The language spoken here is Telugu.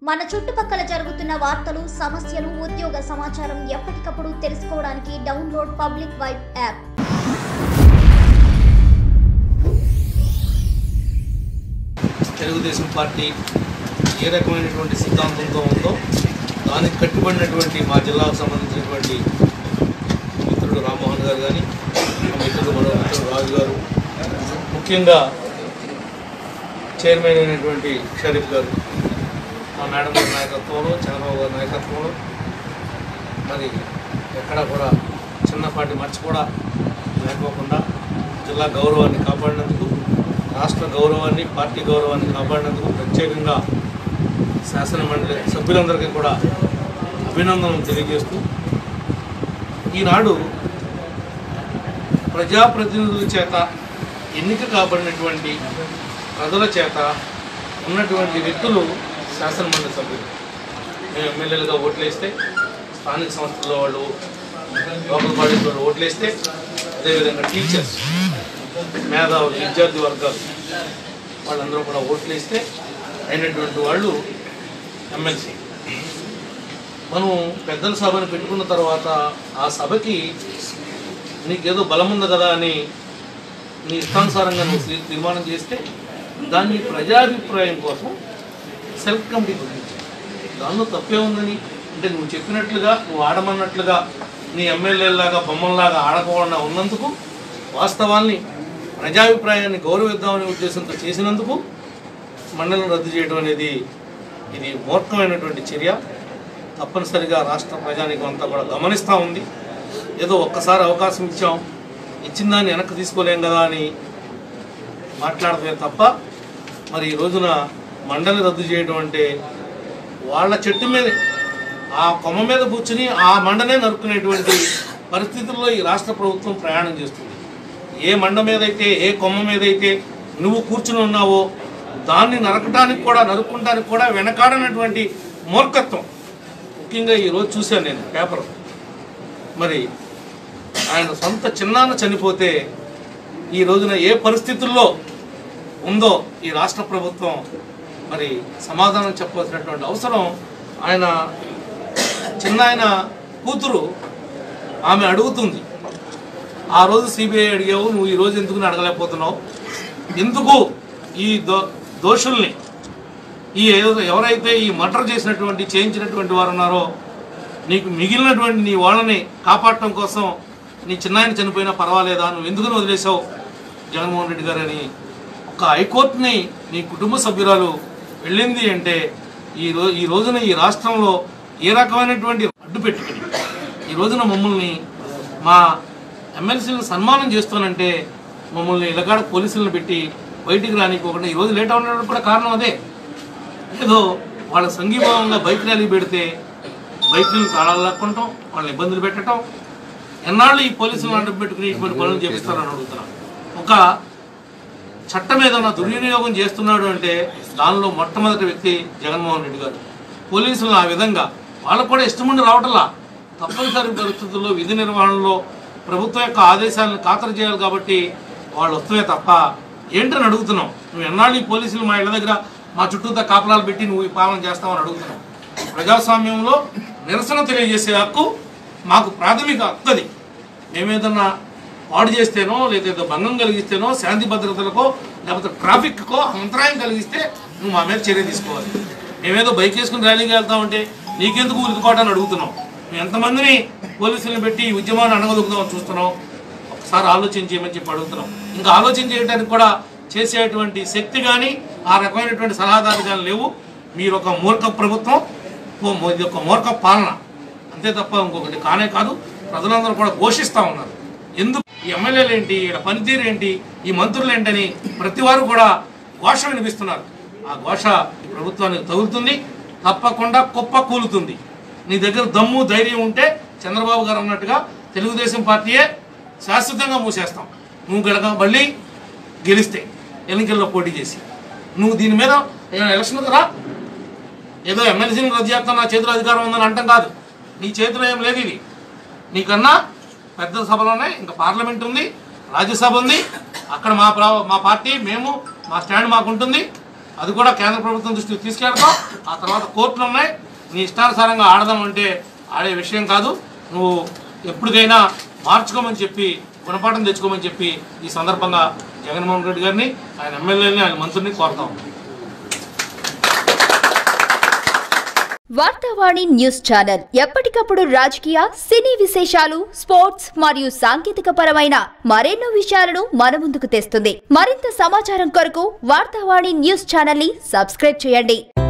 మన చుట్టుపక్కల జరుగుతున్న వార్తలు సమస్యలు ఉద్యోగ సమాచారం ఎప్పటికప్పుడు తెలుసుకోవడానికి download Public Vibe app Telugu Desam party ఏ రకమైనటువంటి సిద్ధాంతంతో ఉందో దానికి కట్టుబడినటువంటి మా జిల్లాకు సంబంధించినటువంటి మిత్రుడు రామ్మోహన్ గారు కానీ మా మిత్రుడు మరో మిత్రుడు రాజు గారు ముఖ్యంగా చైర్మన్ అయినటువంటి షరీఫ్ గారు మా మేడం గారి నాయకత్వంలో చంద్రబాబు గారి నాయకత్వంలో మరి ఎక్కడా కూడా చిన్నపాటి మర్చి కూడా లేకోకుండా జిల్లా గౌరవాన్ని కాపాడినందుకు రాష్ట్ర గౌరవాన్ని పార్టీ గౌరవాన్ని కాపాడినందుకు ప్రత్యేకంగా శాసన మండలి సభ్యులందరికీ కూడా అభినందనలు తెలియజేస్తూ ఈనాడు ప్రజాప్రతినిధుల చేత ఎన్నిక కాబడినటువంటి ప్రజల చేత ఉన్నటువంటి వ్యక్తులు శాసనమండలి సభ్యులు మేము ఎమ్మెల్యేలుగా ఓట్లేస్తే స్థానిక సంస్థల్లో వాళ్ళు లోకల్ బాడీస్ వాళ్ళు ఓట్లేస్తే అదేవిధంగా టీచర్స్ మేధావులు విద్యార్థి వర్గాలు వాళ్ళందరూ కూడా ఓట్లేస్తే అయినటువంటి వాళ్ళు ఎమ్మెల్సీ మనం పెద్దల సభను పెట్టుకున్న తర్వాత ఆ సభకి నీకేదో బలం ఉంది కదా అని నీ ఇష్టానుసారంగా నువ్వు తీ- తీర్మానం చేస్తే దాన్ని ప్రజాభిప్రాయం కోసం సెల్ఫ్ కమిటీ పంపించావు దానిలో తప్పే ఉందని అంటే నువ్వు చెప్పినట్లుగా నువ్వు ఆడమన్నట్లుగా నీ ఎమ్మెల్యేలాగా బొమ్మల్లాగా ఆడకుండా ఉన్నందుకు వాస్తవాల్ని ప్రజాభిప్రాయాన్ని గౌరవిద్దామనే ఉద్దేశంతో చేసినందుకు మండలం రద్దు చేయడం అనేది ఇది మూర్ఖమైనటువంటి చర్య తప్పనిసరిగా రాష్ట్ర ప్రజానికం అంతా కూడా గమనిస్తూ ఉంది ఏదో ఒక్కసారి అవకాశం ఇచ్చాం ఇచ్చిన దాన్ని వెనక్కి తీసుకోలేం కదా అని మాట్లాడటమే తప్ప మరి ఈ రోజున మండలి రద్దు చేయడం అంటే వాళ్ళ చెట్టు మీద ఆ కొమ్మ మీద కూర్చుని ఆ మండనే నరుక్కునేటువంటి పరిస్థితుల్లో ఈ రాష్ట్ర ప్రభుత్వం ప్రయాణం చేస్తుంది ఏ మండ మీద అయితే ఏ కొమ్మ మీద అయితే నువ్వు కూర్చుని ఉన్నావో దాన్ని నరకటానికి కూడా నరుక్కుంటానికి కూడా వెనకాడనటువంటి మూర్ఖత్వం ముఖ్యంగా ఈరోజు చూశాను నేను పేపర్ మరి ఆయన సొంత చిన్నాన్న చనిపోతే ఈ రోజున ఏ పరిస్థితుల్లో ఉందో ఈ రాష్ట్ర ప్రభుత్వం మరి సమాధానం చెప్పవలసినటువంటి అవసరం ఆయన చిన్న ఆయన కూతురు ఆమె అడుగుతుంది ఆ రోజు సిబిఐ అడిగావు నువ్వు ఈ రోజు ఎందుకు అడగలేకపోతున్నావు ఎందుకు ఈ దో దోషుల్ని ఈ ఏదో- ఎవరైతే ఈ మర్డర్ చేసినటువంటి చేయించినటువంటి వారు ఉన్నారో నీకు మిగిలినటువంటి నీ వాళ్ళని కాపాడటం కోసం నీ చిన్నాయన చనిపోయినా పర్వాలేదా నువ్వు ఎందుకు వదిలేసావు జగన్మోహన్ రెడ్డి గారు అని ఒక హైకోర్టుని నీ కుటుంబ సభ్యురాలు వెళ్ళింది అంటే ఈ రో ఈ రోజున ఈ రాష్ట్రంలో ఏ రకమైనటువంటి అడ్డు పెట్టుకుని ఈ రోజున మమ్మల్ని మా ఎమ్మెల్సీలను సన్మానం చేస్తానంటే మమ్మల్ని ఇలాగాడ పోలీసులను పెట్టి బయటికి రానికోకుండా ఈరోజు లేట్ అవడానికి కూడా కారణం అదే ఏదో వాళ్ళ సంఘీభావంగా బైక్ ర్యాలీ పెడితే బైక్లను తాళాలు లాక్కుంటాం వాళ్ళని ఇబ్బందులు పెట్టడం ఎన్నాళ్ళు ఈ పోలీసులను అడ్డు పెట్టుకుని ఇటువంటి పనులు చేపిస్తారని అడుగుతున్నాను ఒక చట్టం ఏదైనా దుర్వినియోగం చేస్తున్నాడు అంటే దానిలో మొట్టమొదటి వ్యక్తి జగన్మోహన్ రెడ్డి గారు పోలీసులు ఆ విధంగా వాళ్ళకు కూడా ఇష్టముండి రావటంలా తప్పనిసరి పరిస్థితుల్లో విధి నిర్వహణలో ప్రభుత్వం యొక్క ఆదేశాలను ఖాతరు చేయాలి కాబట్టి వాళ్ళు వస్తువే తప్ప ఏంటని అడుగుతున్నాం నువ్వు ఎన్నాళ్ళు ఈ పోలీసులు మా ఇళ్ళ దగ్గర మా చుట్టూతా కాపలాలు పెట్టి నువ్వు ఈ పాలన చేస్తావని అడుగుతున్నావు ప్రజాస్వామ్యంలో నిరసన తెలియజేసే హక్కు మాకు ప్రాథమిక హక్కు అది మేమేదన్నా పాడు చేస్తేనో లేదా ఏదో భంగం కలిగిస్తేనో శాంతి భద్రతలకో లేకపోతే ట్రాఫిక్కో అంతరాయం కలిగిస్తే నువ్వు మా మీద చర్య తీసుకోవాలి మేమేదో బైక్ వేసుకుని ర్యాలీకి వెళ్తామంటే నీకెందుకు ఉరుకుకోవటాన్ని అడుగుతున్నాం మేము ఎంతమందిని పోలీసులను పెట్టి ఈ ఉద్యమాన్ని అణగదొక్కుదామని చూస్తున్నాం ఒకసారి ఆలోచన చేయమని చెప్పి అడుగుతున్నాం ఇంకా ఆలోచన చేయడానికి కూడా చేసేటువంటి శక్తి కానీ ఆ రకమైనటువంటి సలహాదారు కానీ లేవు మీరు ఒక మూర్ఖ ప్రభుత్వం ఓ- ఇది ఒక మూర్ఖ పాలన అంతే తప్ప ఇంకొకటి కానే కాదు ప్రజలందరూ కూడా ఘోషిస్తూ ఉన్నారు ఎందుకు ఈ ఎమ్మెల్యేలు ఏంటి ఈడ పనితీరు ఏంటి ఈ మంత్రులు ఏంటని ప్రతి వారు కూడా ఘోష వినిపిస్తున్నారు ఆ ఘోష ఈ ప్రభుత్వానికి తగులుతుంది తప్పకుండా కుప్ప కూలుతుంది నీ దగ్గర దమ్ము ధైర్యం ఉంటే చంద్రబాబు గారు అన్నట్టుగా తెలుగుదేశం పార్టీయే శాశ్వతంగా మూసేస్తాం నువ్వు గనక మళ్ళీ గెలిస్తే ఎన్నికల్లో పోటీ చేసి నువ్వు దీని మీద ఏమైనా ఎలక్షన్ రా ఏదో ఎమ్మెల్సీని రద్దు చేస్తాను నా చేతిలో అధికారం ఉందని అంటాం కాదు నీ చేతిలో ఏం లేదు ఇది నీకన్నా పెద్ద సభలోనే ఇంకా పార్లమెంట్ ఉంది రాజ్యసభ ఉంది అక్కడ మా ప్ర- మా పార్టీ మేము మా స్టాండ్ మాకు ఉంటుంది అది కూడా కేంద్ర ప్రభుత్వం దృష్టికి తీసుకెళ్తాం ఆ తర్వాత కోర్టులు ఉన్నాయి నీ ఇష్టానుసారంగా ఆడదామంటే ఆడే విషయం కాదు నువ్వు ఎప్పటికైనా మార్చుకోమని చెప్పి గుణపాఠం తెచ్చుకోమని చెప్పి ఈ సందర్భంగా జగన్మోహన్ రెడ్డి గారిని ఆయన ఎమ్మెల్యేని ఆయన మంత్రుల్ని కోరుతాం వార్తావాణి న్యూస్ ఛానల్ ఎప్పటికప్పుడు రాజకీయ సినీ విశేషాలు స్పోర్ట్స్ మరియు సాంకేతిక పరమైన మరెన్నో విషయాలను మన ముందుకు తెస్తుంది మరింత సమాచారం కొరకు వార్తావాణి న్యూస్ ఛానల్ ని సబ్స్క్రైబ్ చేయండి